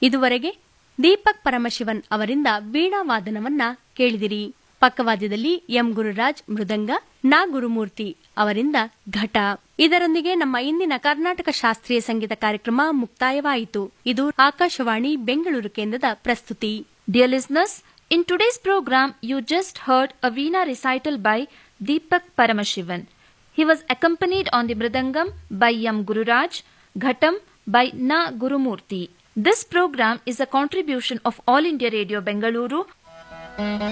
ಇದುವರೆಗೆ ದೀಪಕ್ ಪರಮಶಿವನ್ ಅವರಿಂದ ವೀಣಾವಾದನವನ್ನ ಕೇಳಿದಿರಿ ಪಕ್ಕವಾದ್ಯದಲ್ಲಿ ಎಂ ಗುರುರಾಜ್ ಮೃದಂಗ ನಾ ಗುರುಮೂರ್ತಿ ಅವರಿಂದ ಘಟ ಇದರೊಂದಿಗೆ ನಮ್ಮ ಇಂದಿನ ಕರ್ನಾಟಕ ಶಾಸ್ತ್ರೀಯ ಸಂಗೀತ ಕಾರ್ಯಕ್ರಮ ಮುಕ್ತಾಯವಾಯಿತು ಇದು ಆಕಾಶವಾಣಿ ಬೆಂಗಳೂರು ಕೇಂದ್ರದ ಪ್ರಸ್ತುತಿ Dear listeners, in today's program, you just heard a Veena recital by Deepak Paramashivan. He was accompanied on the Mridangam by Yam Gururaj, Ghatam by Na Gurumurti. This program is a contribution of All India Radio Bengaluru